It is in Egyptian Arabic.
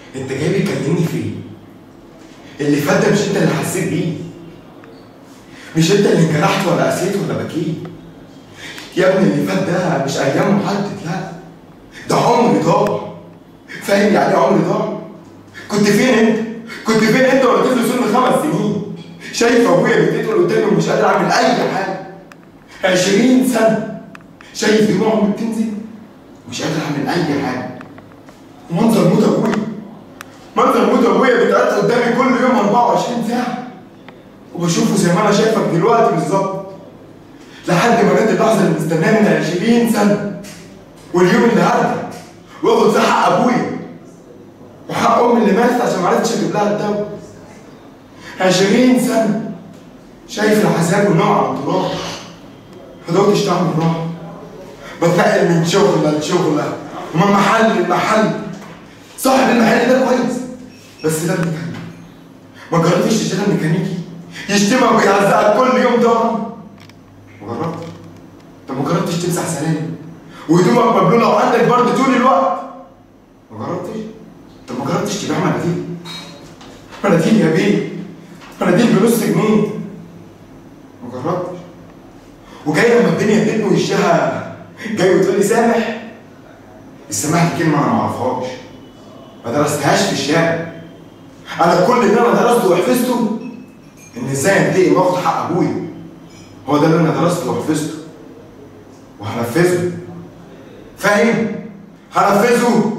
انت جاي بتكلمني في ايه؟ اللي فات ده مش انت اللي حسيت بيه مش انت اللي انجرحت ولا قسيت ولا بكيت يا ابني اللي فات ده مش ايام محدد لا ده عمر ضاع فاهم يعني ايه عمر ضاع؟ كنت فين انت؟ كنت فين انت وانا طفل سن خمس سنين؟ شايف ابويا بيتقتل قدامي ومش قادر اعمل اي حاجه 20 سنه شايف دموعهم بتنزل مش قادر اعمل اي حاجه منظر موت ابويا منظر موت ابويا بيتقتل قدامي كل يوم 24 ساعه وبشوفه زي ما انا شايفك دلوقتي بالظبط لحد ما جت اللحظه اللي مستناها من 20 سنه واليوم اللي هرجع واخد في حق ابويا وحق امي اللي ماتت عشان ما عرفتش اجيب لها الدواء 20 سنه شايف العذاب والنوع على التراب ما دقتش طعم الراحه بتنقل من شغله لشغله ومن محل لمحل صاحب المحل ده كويس بس ده ميكانيكي ما جربتش تشتغل ميكانيكي يشتمك ويهزقك كل يوم طبعا ما جربتش طب ما جربتش تمسح سلالم وهدومك مبلوله وعندك برد طول الوقت ما جربتش طب ما جربتش تبيع مناديل مناديل يا بيه مناديل بنص جنيه ما جربتش وجاي لما الدنيا تدني وشها جاي وتقول لي سامح السماح دي كلمه انا ما اعرفهاش ما درستهاش في الشارع انا كل اللي انا درسته وحفظته ان ازاي انتقم واخد حق ابويا هو ده اللي انا درسته وحفظته وهنفذه فاهم هنفذه